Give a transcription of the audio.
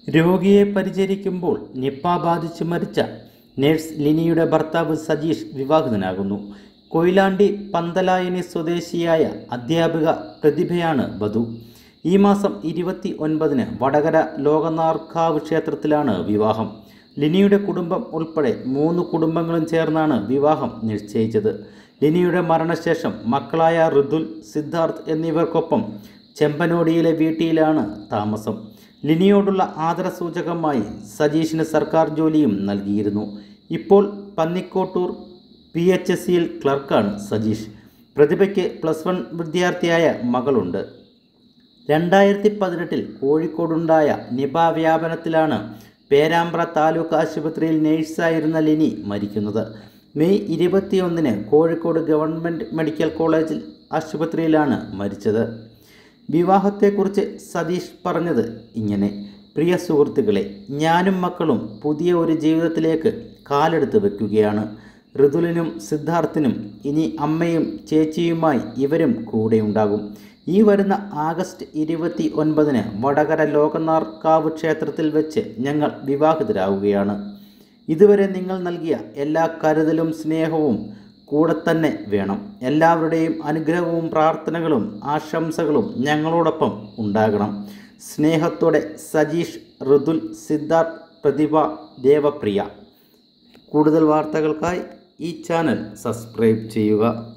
രോഗിയെ പരിചരിക്കുമ്പോൾ നിപ്പ ബാധിച്ച് മരിച്ച നഴ്സ് ലിനിയുടെ ഭർത്താവ് സജീഷ് വിവാഹിതനാകുന്നു കൊയിലാണ്ടി പന്തലായനി സ്വദേശിയായ അധ്യാപിക പ്രതിഭയാണ് വധു ഈ മാസം ഇരുപത്തി ഒൻപതിന് വടകര ലോകനാർക്കാവ് ക്ഷേത്രത്തിലാണ് വിവാഹം ലിനിയുടെ കുടുംബം ഉൾപ്പെടെ മൂന്ന് കുടുംബങ്ങളും ചേർന്നാണ് വിവാഹം നിശ്ചയിച്ചത് ലിനിയുടെ മരണശേഷം മക്കളായ ഋതുൽ സിദ്ധാർത്ഥ് എന്നിവർക്കൊപ്പം ചെമ്പനോടിയിലെ വീട്ടിലാണ് താമസം ലിനിയോടുള്ള ആദരസൂചകമായി സജീഷിന് സർക്കാർ ജോലിയും നൽകിയിരുന്നു ഇപ്പോൾ പന്നിക്കോട്ടൂർ പി എച്ച് എസ് സിയിൽ ക്ലർക്കാണ് സജീഷ് പ്രതിഭയ്ക്ക് പ്ലസ് വൺ വിദ്യാർത്ഥിയായ മകളുണ്ട് രണ്ടായിരത്തി പതിനെട്ടിൽ കോഴിക്കോടുണ്ടായ നിപ വ്യാപനത്തിലാണ് പേരാമ്പ്ര താലൂക്ക് ആശുപത്രിയിൽ നഴ്സായിരുന്ന ലിനി മരിക്കുന്നത് മെയ് ഇരുപത്തിയൊന്നിന് കോഴിക്കോട് ഗവൺമെൻറ് മെഡിക്കൽ കോളേജിൽ ആശുപത്രിയിലാണ് മരിച്ചത് വിവാഹത്തെക്കുറിച്ച് സതീഷ് പറഞ്ഞത് ഇങ്ങനെ പ്രിയ സുഹൃത്തുക്കളെ ഞാനും മക്കളും പുതിയ ഒരു ജീവിതത്തിലേക്ക് കാലെടുത്ത് വെക്കുകയാണ് ഋതുലിനും സിദ്ധാർത്ഥിനും ഇനി അമ്മയും ചേച്ചിയുമായി ഇവരും കൂടെയുണ്ടാകും ഈ വരുന്ന ആഗസ്റ്റ് ഇരുപത്തി ഒൻപതിന് വടകര ലോകനാർക്കാവ് ക്ഷേത്രത്തിൽ വെച്ച് ഞങ്ങൾ വിവാഹിതരാകുകയാണ് ഇതുവരെ നിങ്ങൾ നൽകിയ എല്ലാ കരുതലും സ്നേഹവും കൂടെ തന്നെ വേണം എല്ലാവരുടെയും അനുഗ്രഹവും പ്രാർത്ഥനകളും ആശംസകളും ഞങ്ങളോടൊപ്പം ഉണ്ടാകണം സ്നേഹത്തോടെ സജീഷ് ഋതുൽ സിദ്ധാർത്ഥ് പ്രതിഭ ദേവപ്രിയ കൂടുതൽ വാർത്തകൾക്കായി ഈ ചാനൽ സബ്സ്ക്രൈബ് ചെയ്യുക